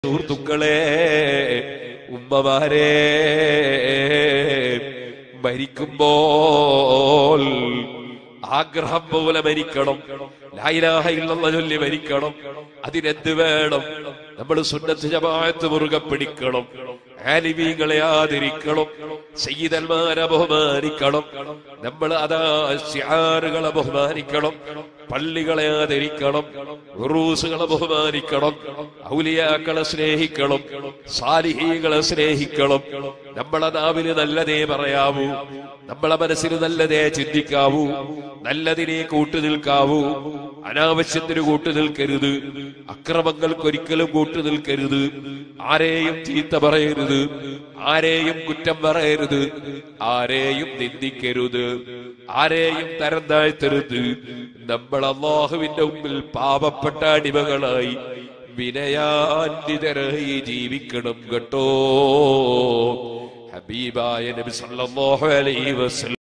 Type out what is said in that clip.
സുഹൃത്തുക്കളെ ഉമ്മമാരെ മരിക്കുമ്പോൾ ആഗ്രഹം പോലെ മരിക്കണം ലായിലാഹ ഇല്ലെന്ന ചൊല്ലി മരിക്കണം അതിനെന്ത് വേണം നമ്മൾ സുന്നത്ത് ജമാഅത്ത് മുറുകെ പിടിക്കണം ആലിമീങ്ങളെ ആദരിക്കണം സയ്യിദന്മാരെ ബഹുമാനിക്കണം നമ്മൾ അതാ ശിഹാറുകളെ ബഹുമാനിക്കണം പള്ളികളെ ആദരിക്കണം ഉറൂസുകളെ ബഹുമാനിക്കണം ഔലിയാക്കളെ സ്നേഹിക്കണം സാലിഹീകളെ സ്നേഹിക്കണം നമ്മളെ നാവില് നല്ലതേ പറയാവൂ നമ്മളെ മനസ്സിൽ നല്ലതേ ചിന്തിക്കാവൂ നല്ലതിനെ കൂട്ടുനിൽക്കാവൂ അനാവശ്യത്തിന് കൂട്ടുനിൽക്കരുത് അക്രമങ്ങൾക്കൊരിക്കലും കൂട്ടുനിൽക്കരുത് ആരെയും ചീത്ത പറയരുത് ആരെയും കുറ്റം പറയരുത് ആരെയും നിന്ദിക്കരുത് ആരെയും തരം താഴ്ത്തരുത് നമ്മൾ അള്ളാഹുവിന്റെ മുമ്പിൽ പാപപ്പെട്ട അടിമകളായി വിനയാന്വിതരായി ജീവിക്കണം കേട്ടോ ഹബീബായ നബി സല്ലല്ലാഹു അലൈഹി വസല്ലം